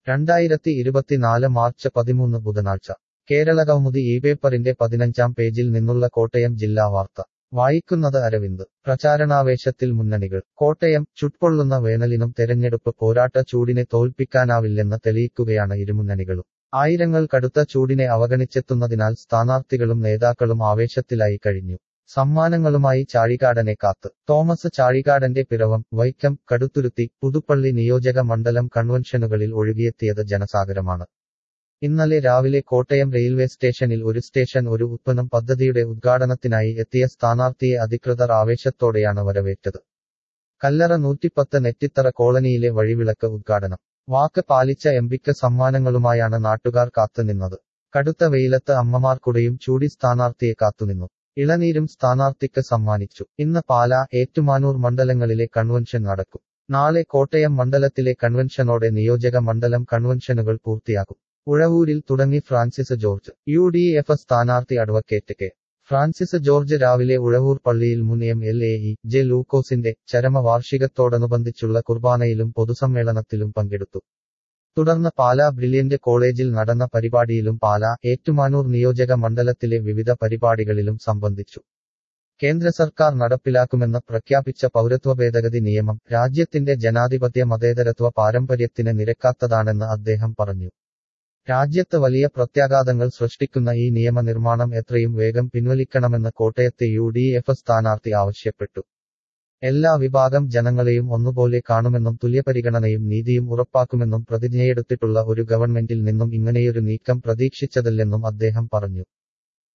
രണ്ടായിരത്തി ഇരുപത്തിനാല് മാർച്ച് പതിമൂന്ന് ബുധനാഴ്ച കേരള കൗമുദി ഈ പേപ്പറിന്റെ പതിനഞ്ചാം പേജിൽ നിന്നുള്ള കോട്ടയം ജില്ലാ വാർത്ത വായിക്കുന്നത് അരവിന്ദ് പ്രചാരണാവേശത്തിൽ മുന്നണികൾ കോട്ടയം ചുട്പൊള്ളുന്ന വേനലിനും തെരഞ്ഞെടുപ്പ് പോരാട്ട ചൂടിനെ തോൽപ്പിക്കാനാവില്ലെന്ന് തെളിയിക്കുകയാണ് ഇരുമുന്നണികളും ആയിരങ്ങൾ കടുത്ത ചൂടിനെ അവഗണിച്ചെത്തുന്നതിനാൽ സ്ഥാനാർത്ഥികളും നേതാക്കളും ആവേശത്തിലായി കഴിഞ്ഞു സമ്മാനങ്ങളുമായി ചാഴികാടനെ കാത്ത് തോമസ് ചാഴികാടന്റെ പിറവം വൈക്കം കടുത്തുരുത്തി പുതുപ്പള്ളി നിയോജക മണ്ഡലം കൺവെൻഷനുകളിൽ ഒഴുകിയെത്തിയത് ജനസാഗരമാണ് ഇന്നലെ രാവിലെ കോട്ടയം റെയിൽവേ സ്റ്റേഷനിൽ ഒരു സ്റ്റേഷൻ ഒരു ഉത്പന്നം പദ്ധതിയുടെ ഉദ്ഘാടനത്തിനായി എത്തിയ സ്ഥാനാർത്ഥിയെ അധികൃതർ ആവേശത്തോടെയാണ് വരവേറ്റത് കല്ലറ നൂറ്റിപ്പത്ത് നെറ്റിത്തറ കോളനിയിലെ വഴിവിളക്ക് ഉദ്ഘാടനം വാക്ക് പാലിച്ച എംപിക്ക് സമ്മാനങ്ങളുമായാണ് നാട്ടുകാർ കാത്തുനിന്നത് കടുത്ത വെയിലത്ത് അമ്മമാർ കുടയും ചൂടി സ്ഥാനാർത്ഥിയെ കാത്തുനിന്നു ഇളനീരും സ്ഥാനാർത്ഥിക്ക് സമ്മാനിച്ചു ഇന്ന് പാല ഏറ്റുമാനൂർ മണ്ഡലങ്ങളിലെ കൺവെൻഷൻ നടക്കും നാളെ കോട്ടയം മണ്ഡലത്തിലെ കൺവെൻഷനോടെ നിയോജക മണ്ഡലം കൺവെൻഷനുകൾ പൂർത്തിയാകും ഉഴവൂരിൽ തുടങ്ങി Francis George U D F സ്ഥാനാർത്ഥി അഡ്വക്കേറ്റ് കെ ഫ്രാൻസിസ് ജോർജ് രാവിലെ ഉഴവൂർ പള്ളിയിൽ മുൻ M L A E J ലൂക്കോസിന്റെ ചരമവാർഷികത്തോടനുബന്ധിച്ചുള്ള കുർബാനയിലും പൊതുസമ്മേളനത്തിലും പങ്കെടുത്തു തുടർന്ന് പാല ബ്രില്യന്റ് കോളേജിൽ നടന്ന പരിപാടിയിലും പാല ഏറ്റുമാനൂർ നിയോജക മണ്ഡലത്തിലെ വിവിധ പരിപാടികളിലും സംബന്ധിച്ചു കേന്ദ്ര സർക്കാർ നടപ്പിലാക്കുമെന്ന് പ്രഖ്യാപിച്ച പൗരത്വ ഭേദഗതി നിയമം രാജ്യത്തിന്റെ ജനാധിപത്യ മതേതരത്വ പാരമ്പര്യത്തിന് നിരക്കാത്തതാണെന്ന് അദ്ദേഹം പറഞ്ഞു രാജ്യത്ത് വലിയ പ്രത്യാഘാതങ്ങൾ സൃഷ്ടിക്കുന്ന ഈ നിയമനിർമ്മാണം എത്രയും വേഗം പിൻവലിക്കണമെന്ന് കോട്ടയത്തെ യു ഡി എഫ് സ്ഥാനാർത്ഥി ആവശ്യപ്പെട്ടു എല്ലാ വിഭാഗം ജനങ്ങളെയും ഒന്നുപോലെ കാണുമെന്നും തുല്യപരിഗണനയും നീതിയും ഉറപ്പാക്കുമെന്നും പ്രതിജ്ഞയെടുത്തിട്ടുള്ള ഒരു ഗവൺമെന്റിൽ നിന്നും ഇങ്ങനെയൊരു നീക്കം പ്രതീക്ഷിച്ചതല്ലെന്നും അദ്ദേഹം പറഞ്ഞു